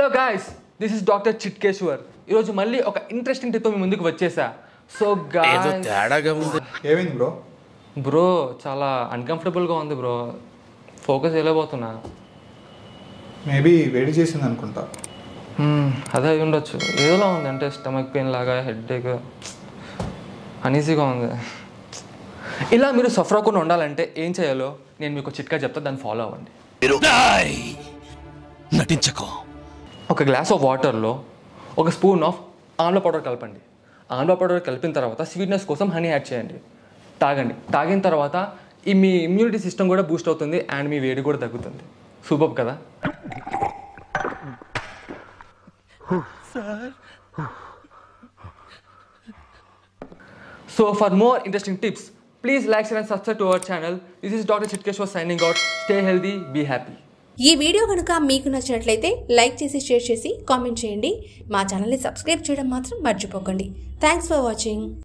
guys this is doctor Chitkeshwar ఈరోజు మళ్ళీ ఒక ఇంట్రెస్టింగ్ టిప్ మీ ముందుకు వచ్చేసా సో ఏదో గాయస్ తేడాగా ఉంది ఏమైంది బ్రో బ్రో చాలా అన్కంఫర్టబుల్గా ఉంది బ్రో ఫోకస్ చేయలేకపోతున్నా మేబీ వేడి చేసింది అనుకుంటా Hmm, అదే అయి ఉండొచ్చు ఏదోలా ఉంది అంటే స్టమక్ పెయిన్ లాగా హెడ్ఏక్ అనీజీగా ఉంది ఇలా మీరు సఫర్ అవ్వకుండా ఉండాలంటే ఏం చేయాలో నేను మీకు చిట్కా చెప్తా దాన్ని ఫాలో అవ్వండి నటించకో ఒక గ్లాస్ ఆఫ్ వాటర్లో ఒక స్పూన్ ఆఫ్ ఆమ్ల పౌడర్ కలపండి ఆమ్ల పౌడర్ కలిపిన తర్వాత స్వీట్నెస్ కోసం హనీ యాడ్ చేయండి తాగండి తాగిన తర్వాత ఈ మీ ఇమ్యూనిటీ సిస్టమ్ కూడా బూస్ట్ అవుతుంది అండ్ మీ వేడి కూడా తగ్గుతుంది సూపర్ కదా so for more interesting tips please like share and subscribe to our channel this is doctor Chitkeshwar signing out stay healthy be happy ఈ వీడియో కనుక మీకు నచ్చినట్లయితే లైక్ చేసి షేర్ చేసి కామెంట్ చేయండి మా ఛానల్ని సబ్స్క్రైబ్ చేయడం మాత్రం మర్చిపోకండి థ్యాంక్స్ ఫర్ వాచింగ్